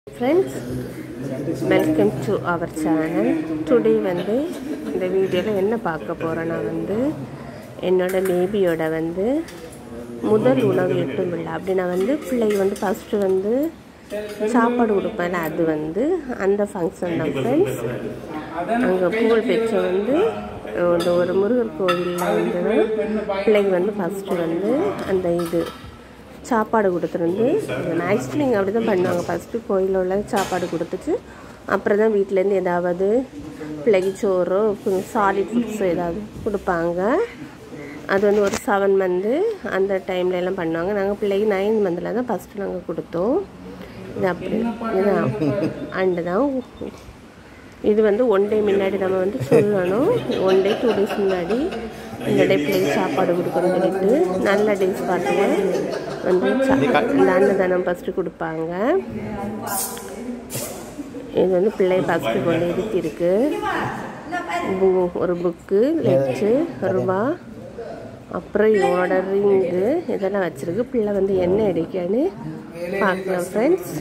Friends welcome to our channel today வந்து இந்த வீடியோவில் என்ன பார்க்க போகிறேன்னா வந்து என்னோட பேபியோட வந்து முதல் உணவு எட்டும் விழா அப்படின்னா வந்து பிள்ளைக்கு வந்து ஃபஸ்ட்டு வந்து சாப்பாடு கொடுப்பேன் அது வந்து அந்த ஃபங்க்ஷன் தான் ஃப்ரெண்ட்ஸ் அங்கே புகழ் பெற்ற வந்து இந்த ஒரு முருகர் கோவிலில் வந்து பிள்ளைங்க வந்து ஃபஸ்ட்டு வந்து அந்த இது சாப்பாடு கொடுத்துருந்து மேக்ஸிமம் இங்கே அப்படி தான் பண்ணுவாங்க ஃபஸ்ட்டு கோயிலில் உள்ள சாப்பாடு கொடுத்துட்டு அப்புறம் தான் வீட்டிலேருந்து ஏதாவது பிள்ளைக்கு சோறோ கொஞ்சம் சாலிட் ஃபுட்ஸோ ஏதாவது கொடுப்பாங்க அது வந்து ஒரு செவன் மந்த்து அந்த டைம்ல எல்லாம் பண்ணுவாங்க நாங்கள் பிள்ளைக்கு நைன் மந்தில் தான் ஃபஸ்ட்டு நாங்கள் கொடுத்தோம் இது அப்படி இதுதான் அண்டு தான் இது வந்து ஒன் டே முன்னாடி நம்ம வந்து சொல்லணும் ஒன் டே டூ டேஸ் முன்னாடி இந்த டே பிள்ளைக்கு சாப்பாடு கொடுக்கணும்னு சொல்லிட்டு நல்ல டேஸ் பார்த்துங்க வந்து சா- இந்த அன்னதானம் ஃபஸ்ட்டு கொடுப்பாங்க இது வந்து பிள்ளை ஃபஸ்ட்டு கொண்டு இருக்கிருக்கு பு- ஒரு புக்கு லெட்டு ரூபா அப்புறம் இவனோட ரிங்கு இதெல்லாம் வச்சிருக்கு பிள்ளை வந்து என்ன அடிக்கான்னு பார்க்கலாம் ஃப்ரெண்ட்ஸ்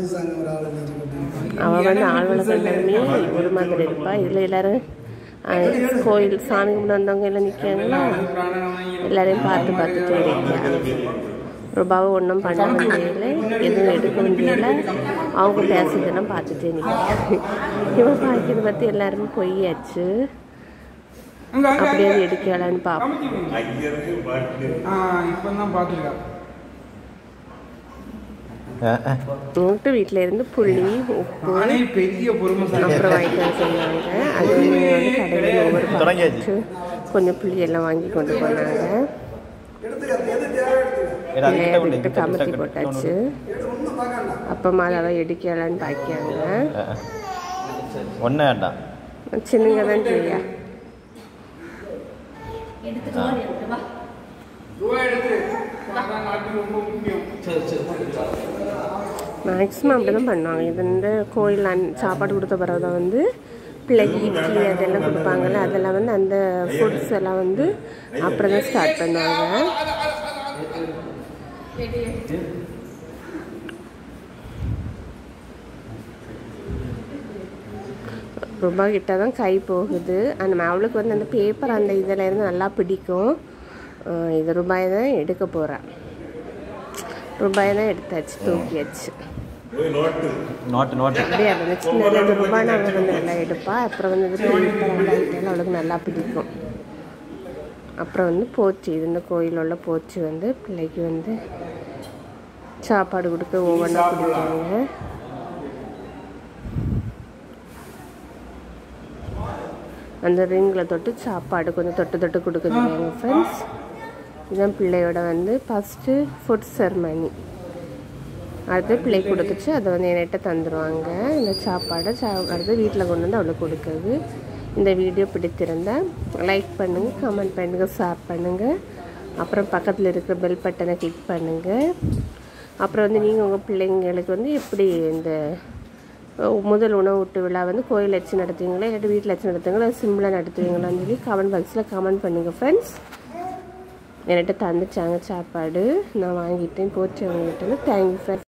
அவள் வந்து ஆழ்வளை கண்டமே ஒரு மாதிரி இருப்பா இதில் எல்லாரும் அஹ், கோயில் சாமி கும்பிட்டு வந்தவங்க எல்லாம் நிற்காங்களா எல்லாரையும் பார்த்து பார்த்துட்டு இருக்காங்க ரூபாவை ஒன்றும் பண்ண முடியல எதுவும் எடுக்க முடியல அவங்க பேசுறதெல்லாம் பார்த்துட்டே நிற்கிறாங்க இவன் பார்க்கறது பற்றி எல்லாருமே பொய்யாச்சு அப்படியே அது எடுக்கலான்னு பார்ப்போம் இப்பதான் பாத்துருக்கா உங்கள்கிட்ட வீட்டில் இருந்து புளி உப்பு நானே பெரிய பொறுமைசாலி அப்புறம் வாங்கிட்டு வர சொன்னாங்க அது வந்து வந்து கடையில் ஒவ்வொரு தொடங்கியாச்சு. பாக்கெட்டு கொஞ்சம் புளி எல்லாம் வாங்கி கொண்டு போனாங்க விட்டு கமத்தி போட்டாச்சு அப்பமா அதை எடுக்கலான்னு பாக்கியாங்க ஒன்றும் வேண்டாம் சின்னங்க தான் செய்யா ரூபா எடுத்து அதான் நாட்டுக்கு ரொம்ப முக்கியம் மேக்ஸிமம் அப்படி தான் பண்ணுவாங்க இது வந்து கோயில் அன் சாப்பாடு கொடுத்த பிறகு தான் வந்து பிள்ளைக்கு இட்லி அதெல்லாம் கொடுப்பாங்கல்ல அதெல்லாம் வந்து அந்த ஃபுட்ஸ் எல்லாம் வந்து அப்புறம் தான் ஸ்டார்ட் பண்ணுவாங்க ரூபா கிட்ட தான் கை போகுது அந்த அவளுக்கு வந்து அந்த பேப்பர் அந்த இதில் இருந்து நல்லா பிடிக்கும் அஹ் இது ரூபாய் தான் எடுக்க போகிறேன் ரூபாய் தான் எடுத்தாச்சு தூக்கியாச்சு நோட்டு நோட்டு அப்படியே அப்படி சின்னதுல இந்த ரூபாய் அவள் வந்து நல்லா எடுப்பா அப்புறம் வந்து இது பேப்பர் அந்த ஐட்டம் அவளுக்கு நல்லா பிடிக்கும் அப்புறம் வந்து போச்சு இது இந்த கோயில் உள்ள போச்சு வந்து பிள்ளைக்கு வந்து சாப்பாடு கொடுக்க ஒவ்வொன்றா கொடுப்பாங்க அந்த ரிங்கில் தொட்டு சாப்பாடு கொஞ்சம் தொட்டு தொட்டு கொடுக்குறாங்க ஃப்ரெண்ட்ஸ் இதுதான் பிள்ளையோட வந்து ஃபஸ்ட்டு ஃபுட் செர்மனி அடுத்து பிள்ளை கொடுத்துச்சு அதை வந்து என்கிட்ட தந்துடுவாங்க இந்த சாப்பாடை சா அடுத்து வீட்டில் கொண்டு வந்து அவளுக்கு கொடுக்குறது இந்த வீடியோ பிடித்திருந்தால் லைக் பண்ணுங்கள் கமெண்ட் பண்ணுங்கள் ஷேர் பண்ணுங்கள் அப்புறம் பக்கத்தில் இருக்கிற பெல் பட்டனை கிளிக் பண்ணுங்கள் அப்புறம் வந்து நீங்கள் உங்கள் பிள்ளைங்களுக்கு வந்து எப்படி இந்த அஹ், முதல் உணவு ஊட்டு விழா வந்து கோயில் வச்சு நடத்துவீங்களா இல்லாட்டி வீட்டில் வச்சு நடத்துவீங்களா சிம்பிளாக நடத்துவீங்களான்னு சொல்லி கமெண்ட் பாக்ஸில் கமெண்ட் பண்ணுங்கள் ஃப்ரெண்ட்ஸ் என்கிட்ட தந்துச்சாங்க சாப்பாடு நான் வாங்கிட்டேன் போச்சு அவங்ககிட்ட தேங்க்யூ ஃப்ரெண்ட்ஸ்